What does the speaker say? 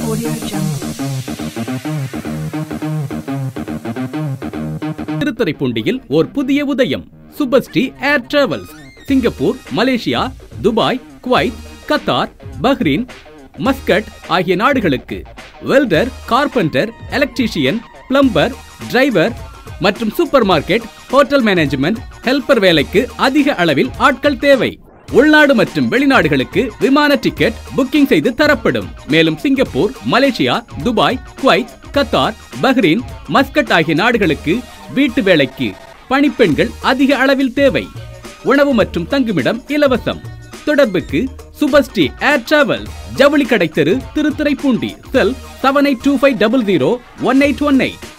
Audio Jungle. திருத்துறைப்பூண்டியில் ஓர் புதிய உதயம் Subhashree air travels Singapore Malaysia Dubai Kuwait Qatar Bahrain Muscat ஆகிய நாடுகளுக்கு welder carpenter electrician plumber driver மற்றும் super market hotel management helper வேலைக்கு அதிக அளவில் ஆட்கள் தேவை உள்நாடு மற்றும் வெளிநாடுகளுக்கு விமான டிக்கெட் புக்கிங் செய்து தரப்படும் மேலும் Singapore Malaysia Dubai Kuwait Qatar Bahrain Muscat ஆகிய நாடுகளுக்கு வீட்டு வேலைக்கு பணிப்பெண்கள் அதிக அளவில் தேவை உணவு மற்றும் தங்குமிடம் இலவசம் தொடர்புக்கு சுபஸ்ரீ ஏர் டிராவல் ஜவுளி கடை தெரு Thiruthuraipoondi cell seven eight two five double zero one eight one eight